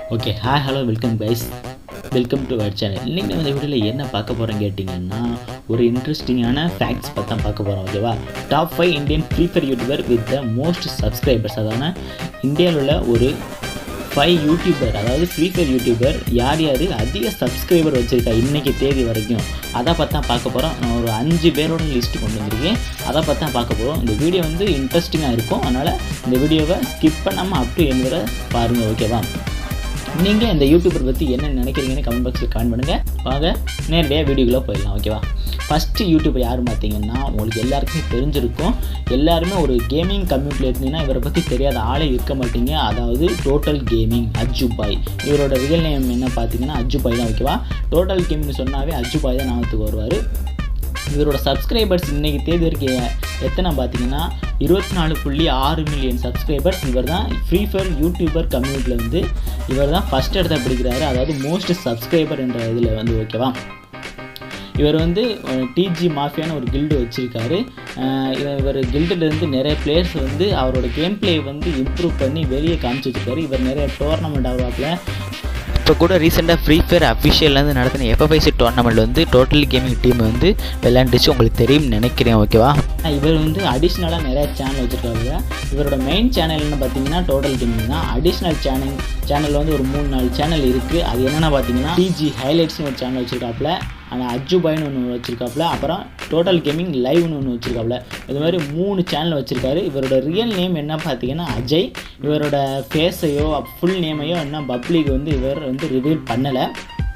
okay hi hello welcome guys welcome to our channel இன்றைக்கி நம்ம இந்த வீடியோவில் என்ன பார்க்க போகிறோம் கேட்டிங்கன்னா ஒரு இன்ட்ரெஸ்டிங்கான ஃபேக்ட்ஸ் பற்றி தான் பார்க்க போகிறோம் ஓகேவா top five Indian free Fire YouTuber with the most subscribers அதான இந்தியாவில் உள்ள ஒரு ஃபைவ் யூடியூபர் அதாவது ஃப்ரீ ஃபயர் யூடியூபர் யார் யார் அதிக சப்ஸ்கிரைபர் வச்சுருக்கா இன்றைக்கி தேதி வரைக்கும் அதை பற்றி தான் பார்க்க போகிறோம் நான் ஒரு அஞ்சு பேரோட லிஸ்ட்டு கொண்டு வந்திருக்கேன் அதை பற்றி தான் பார்க்க போகிறோம் இந்த வீடியோ வந்து இன்ட்ரெஸ்டிங்காக இருக்கும் அதனால் இந்த வீடியோவை ஸ்கிப் பண்ணாமல் அப் டு என் வரை பாருங்கள் ஓகேவா நீங்கள் இந்த யூடியூபர் பற்றி என்ன நினைக்கிறீங்கன்னு கமெண்ட் பாக்ஸில் கமெண்ட் பண்ணுங்கள் வாங்க நேரடியாக வீடியோக்குள்ளே போயிடலாம் ஓகேவா ஃபஸ்ட்டு யூடியூபர் யார் பார்த்தீங்கன்னா உங்களுக்கு எல்லாருக்குமே தெரிஞ்சிருக்கும் எல்லாருமே ஒரு கேமிங் கம்யூனிட்டியில் இருந்தீங்கன்னா இவரை பற்றி தெரியாத ஆளே இருக்க மாட்டீங்க அதாவது டோட்டல் கேமிங் அஜுபாய் இவரோட ரியல் நேம் என்ன பார்த்தீங்கன்னா அஜுபாய் தான் ஓகேவா டோட்டல் கேமிங் சொன்னாவே அஜுபாய் தான் ஞாபகத்துக்கு வருவார் இவரோட சப்ஸ்கிரைபர்ஸ் இன்றைக்கி தேதி வரைக்கும் எத்தனை பார்த்தீங்கன்னா இருபத்தி நாலு புள்ளி ஆறு மில்லியன் சப்ஸ்கிரைபர்ஸ் இவர் தான் ஃப்ரீ ஃபயர் யூடியூபர் கம்யூனிட்டியில் வந்து இவர் தான் ஃபஸ்ட் இடத்த பிடிக்கிறாரு அதாவது மோஸ்ட் சப்ஸ்கிரைபர் என்ற இதில் வந்து ஓகேவா இவர் வந்து டிஜி மாஃபியான்னு ஒரு கில்டு வச்சுருக்காரு இவர் கில்டுலேருந்து நிறைய பிளேயர்ஸ் வந்து அவரோட கேம் பிளே வந்து இம்ப்ரூவ் பண்ணி வெளியே காமிச்சு வச்சுருக்காரு இவர் நிறைய டோர்னமெண்ட் ஆகிறாப்புல இப்போ கூட ரீசெண்டாக ஃப்ரீ ஃபயர் அஃபிஷியல்லேருந்து நடத்தின எஃப்எஃப்ஐசி டோர்னமெண்ட் வந்து டோட்டல் கேமிங் டீம் வந்து விளையாண்டுச்சு உங்களுக்கு தெரியும் நினைக்கிறேன் ஓகேவா இவர் வந்து அடிஷ்னலாக நிறைய சேனல் வச்சுருக்காரு இவரோட மெயின் சேனல்னு பார்த்தீங்கன்னா டோட்டல் கேமிங் தான் அடிஷ்னல் சேனல் சேனலில் வந்து ஒரு மூணு நாலு சேனல் இருக்குது அது என்னென்ன பார்த்தீங்கன்னா டிஜி ஹைலைட்ஸ்னு ஒரு சேனல் வச்சுருக்காப்புல ஆனால் அஜுபாய்னு ஒன்று வச்சுருக்காப்புல அப்புறம் டோட்டல் கேமிங் லைவ்னு ஒன்று வச்சுருக்காப்புல இது மாதிரி மூணு சேனல் வச்சுருக்காரு இவரோட ரியல் நேம் என்ன பார்த்தீங்கன்னா அஜய் இவரோட ஃபேஸையோ ஃபுல் நேமையோ என்ன பப்ளிக் வந்து இவர் வந்து ரிவீல் பண்ணலை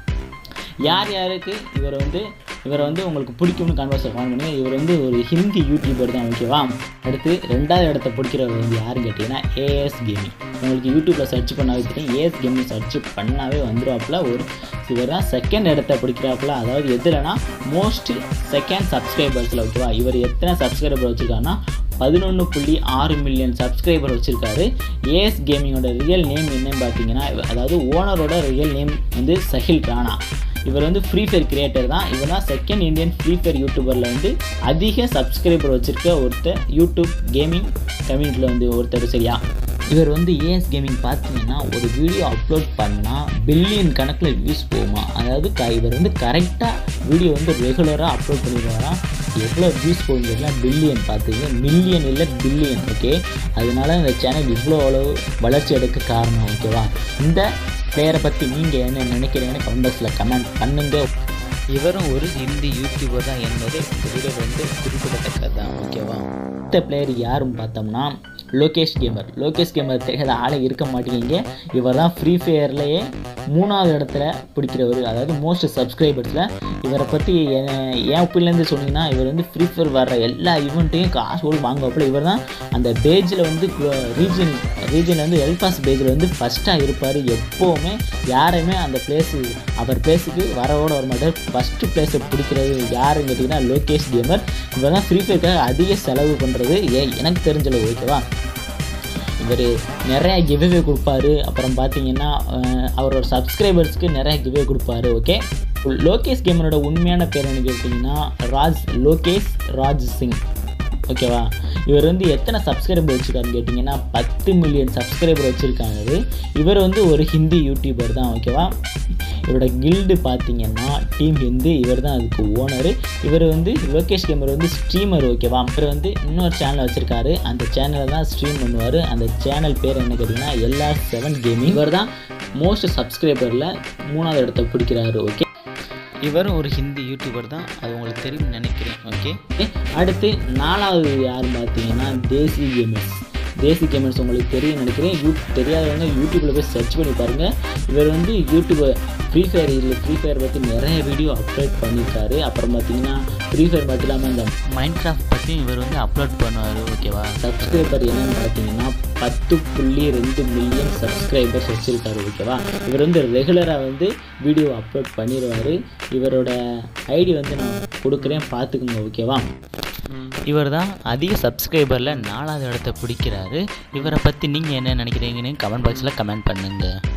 யார் யாருக்கு இவர் வந்து இவரை வந்து உங்களுக்கு பிடிக்கும்னு கான்வர்ஸை கால் பண்ணுங்கள் இவர் வந்து ஒரு ஹிந்தி யூடியூபர் தான் ஓகேவா அடுத்து ரெண்டாவது இடத்த பிடிக்கிறவர் வந்து யாருன்னு கேட்டிங்கன்னா ஏஎஸ் கேமிங் உங்களுக்கு யூடியூப்பில் சர்ச் பண்ணாவே தெரியும் ஏஎஸ் கேமிங் சர்ச் பண்ணாவே வந்துடுவாப்புல ஒரு இவர் தான் செகண்ட் இடத்த பிடிக்கிறாப்புல அதாவது எதுலனா மோஸ்ட் செகண்ட் சப்ஸ்கிரைபர்ஸில் ஓகேவா இவர் எத்தனை சப்ஸ்கிரைபர் வச்சுருக்காருன்னா பதினொன்று புள்ளி ஆறு மில்லியன் சப்ஸ்கிரைபர் வச்சுருக்காரு ஏஎஸ் கேமிங்கோட ரியல் நேம் என்னன்னு பார்த்தீங்கன்னா அதாவது ஓனரோட ரியல் நேம் வந்து சஹில் ராணா இவர் வந்து ஃப்ரீ ஃபயர் கிரியேட்டர் தான் இவர் தான் செகண்ட் இந்தியன் ஃப்ரீ ஃபயர் யூடியூபரில் வந்து அதிக சப்ஸ்கிரைபர் வச்சுருக்க ஒருத்தர் யூடியூப் கேமிங் கம்யூனிட்டியில் வந்து ஒருத்தர் சரியா இவர் வந்து ஏஎஸ் கேமிங் பார்த்தீங்கன்னா ஒரு வீடியோ அப்லோட் பண்ணால் பில்லியன் கணக்கில் வியூஸ் போகுமா அதாவது க இவர் வந்து கரெக்டாக வீடியோ வந்து ரெகுலராக அப்லோட் பண்ணிடுவாராம் எவ்வளோ வியூஸ் போகுங்கிறதுலாம் பில்லியன் பார்த்துங்க மில்லியன் இல்லை பில்லியன் ஓகே அதனால இந்த சேனல் இவ்வளோ அளவு வளர்ச்சி எடுக்க காரணம் ஓகேவா இந்த பிளேயரை பற்றி நீங்கள் என்ன நினைக்கிறீங்கன்னு கமெண்ட் பாக்ஸில் கமெண்ட் பண்ணுங்கள் இவரும் ஒரு ஹிந்தி யூடியூபர் தான் என்பது இந்த வீடியோ வந்து குறிப்பிடத்தக்கது தான் ஓகேவா அடுத்த பிளேயர் யாருன்னு பார்த்தோம்னா லோகேஷ் கேமர் லோகேஷ் கேமர் தெரியாத ஆளே இருக்க மாட்டேங்கிங்க இவர் தான் ஃப்ரீ ஃபயர்லேயே மூணாவது இடத்துல பிடிக்கிறவர் அதாவது மோஸ்ட் சப்ஸ்கிரைபர்ஸில் இவரை பற்றி என் ஒப்பிலேருந்து சொன்னீங்கன்னா இவர் வந்து ஃப்ரீ ஃபயர் வர்ற எல்லா ஈவெண்ட்டையும் காசு கூட வாங்குவாப்பில் இவர் தான் அந்த பேஜில் வந்து ரீஜன் ரீஜனில் வந்து எல்பாஸ் பேஜில் வந்து ஃபஸ்ட்டாக இருப்பார் எப்போவுமே யாரையுமே அந்த பிளேஸு அவர் பிளேஸுக்கு வரவோட வர மாட்டார் ஃபஸ்ட்டு பிளேஸை பிடிக்கிறது யாருன்னு கேட்டிங்கன்னா லோகேஷ் கேமர் இவர் தான் ஃப்ரீ ஃபயருக்காக அதிக செலவு பண்ணுறது ஏ எனக்கு தெரிஞ்சளவு ஓகேவா இவர் நிறையா கிவ்வே கொடுப்பாரு அப்புறம் பார்த்தீங்கன்னா அவரோட சப்ஸ்கிரைபர்ஸ்க்கு நிறையா கிவ்வே கொடுப்பாரு ஓகே லோகேஷ் கேமரோட உண்மையான பேர் என்ன கேட்டிங்கன்னா ராஜ் லோகேஷ் ராஜ் சிங் ஓகேவா இவர் வந்து எத்தனை சப்ஸ்கிரைபர் வச்சுருக்காருன்னு கேட்டிங்கன்னா பத்து மில்லியன் சப்ஸ்கிரைபர் வச்சுருக்காரு இவர் வந்து ஒரு ஹிந்தி யூடியூபர் தான் ஓகேவா இவரோட கில்டு பார்த்தீங்கன்னா டீம் ஹிந்து இவர் தான் அதுக்கு ஓனர் இவர் வந்து லோகேஷ் கேமர் வந்து ஸ்ட்ரீமர் ஓகேவா இவர் வந்து இன்னொரு சேனல் வச்சுருக்காரு அந்த சேனலை தான் ஸ்ட்ரீம் பண்ணுவார் அந்த சேனல் பேர் என்ன கேட்டிங்கன்னா எல்லா செவன் கேமிங் இவர் தான் மோஸ்ட் சப்ஸ்கிரைபரில் மூணாவது இடத்த பிடிக்கிறாரு ஓகே இவரும் ஒரு ஹிந்தி யூடியூபர் தான் அது உங்களுக்கு தெரியும் நினைக்கிறேன் ஓகே அடுத்து நாலாவது யாருன்னு பார்த்தீங்கன்னா தேசி கேமர்ஸ் தேசி கேமர்ஸ் உங்களுக்கு தெரியும் நினைக்கிறேன் யூ தெரியாதவங்க யூடியூப்பில் போய் சர்ச் பண்ணி பாருங்கள் இவர் வந்து யூடியூப் ஃப்ரீ ஃபயர் இதில் ஃப்ரீ ஃபயர் பற்றி நிறைய வீடியோ அப்லோட் பண்ணியிருக்காரு அப்புறம் பார்த்தீங்கன்னா ஃப்ரீ ஃபயர் மட்டும் இல்லாமல் இந்த மைண்ட் கிராஃப்ட் பற்றியும் இவர் வந்து அப்லோட் பண்ணுவார் ஓகேவா சப்ஸ்கிரைபர் என்னென்னு பார்த்தீங்கன்னா பத்து புள்ளி ரெண்டு மில்லியன் சப்ஸ்கிரைபர்ஸ் வச்சுருக்காரு ஓகேவா இவர் வந்து ரெகுலராக வந்து வீடியோ அப்லோட் பண்ணிடுவார் இவரோட ஐடி வந்து நான் கொடுக்குறேன் பார்த்துக்குங்க ஓகேவா இவர் தான் அதிக சப்ஸ்கிரைபரில் நாலாவது இடத்த பிடிக்கிறாரு இவரை பற்றி நீங்கள் என்ன நினைக்கிறீங்கன்னு கமெண்ட் பாக்ஸில் கமெண்ட் பண்ணுங்கள்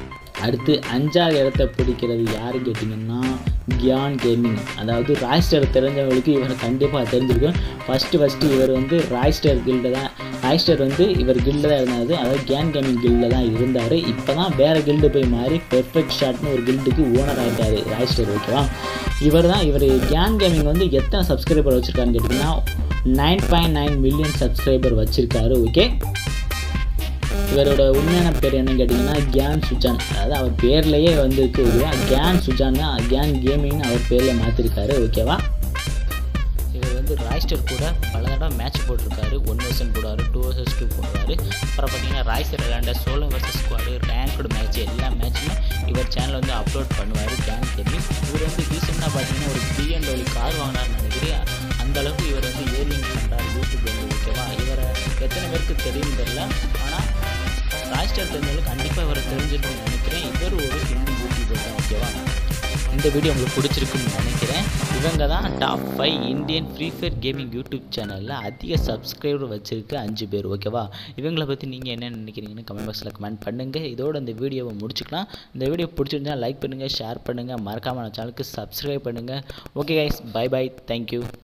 அடுத்து அஞ்சாவது இடத்த பிடிக்கிறது யாரு கேட்டிங்கன்னா கியான் கேமிங் அதாவது ராய்ஸ்டர் தெரிஞ்சவங்களுக்கு இவரை கண்டிப்பாக தெரிஞ்சிருக்கும் ஃபஸ்ட்டு ஃபஸ்ட்டு இவர் வந்து ராய்ஸ்டர் கில்டு தான் ராய்ஸ்டர் வந்து இவர் கில்டில் தான் இருந்தார் அதாவது கேன் கேமிங் கில்டில் தான் இருந்தார் இப்போ தான் வேறு கில்டு போய் மாறி பெர்ஃபெக்ட் ஷாட்னு ஒரு கில்டுக்கு ஓனர் ஆகிட்டார் ராய்ஸ்டர் ஓகேவா இவர் தான் இவர் கேன் கேமிங் வந்து எத்தனை சப்ஸ்கிரைபர் வச்சுருக்காருன்னு கேட்டிங்கன்னா nine point nine million subscriber வச்சுருக்காரு ஓகே இவரோட உண்மையான பேர் என்னன்னு கேட்டிங்கன்னா கியான் சுஜான் அதாவது அவர் பேர்லேயே வந்து இருக்கு ஓகேவா கியான் சுஜான் தான் கியான் கேமிங்னு அவர் பேரில் மாற்றிருக்காரு ஓகேவா இவர் வந்து ராய்ஸ்டர் கூட பல தடவை மேட்ச் போட்டிருக்காரு ஒன் வர்சன் போடுவார் டூ வர்சஸ் டூ போடுவார் அப்புறம் பார்த்தீங்கன்னா ராய்ஸ்டர் விளையாண்ட solo versus squad ranked match எல்லா மேட்சுமே இவர் சேனல் வந்து அப்லோட் பண்ணுவார் கேன் கேமிங் இவர் வந்து ரீசெண்டாக பார்த்தீங்கன்னா ஒரு பிஎன்டபிள்யூ கார் வாங்கினார்னு நினைக்கிறேன் அந்த அளவுக்கு இவர் வந்து ஏர்னிங் பண்ணுறாரு யூடியூப் வந்து ஓகேவா இவரை எத்தனை பேருக்கு தெரியும் தெரியல ஆனால் ராய்ஸ்டர் தெரிஞ்சவங்களுக்கு கண்டிப்பாக இவரை தெரிஞ்சிருக்கும்னு நினைக்கிறேன் இவர் ஒரு ஹிந்தி யூடியூபர் தான் ஓகேவா இந்த வீடியோ உங்களுக்கு பிடிச்சிருக்குன்னு நினைக்கிறேன் இவங்க தான் top five Indian free fire gaming YouTube சேனலில் அதிக சப்ஸ்கிரைபர் வச்சிருக்க அஞ்சு பேர் ஓகேவா இவங்களை பற்றி நீங்கள் என்ன நினைக்கிறீங்கன்னு கமெண்ட் பாக்ஸில் கமெண்ட் பண்ணுங்கள் இதோட இந்த வீடியோவை முடிச்சுக்கலாம் இந்த வீடியோ பிடிச்சிருந்தா லைக் பண்ணுங்கள் ஷேர் பண்ணுங்கள் மறக்காமல் நம்ம சேனலுக்கு சப்ஸ்கிரைப் பண்ணுங்கள் okay guys bye bye thank you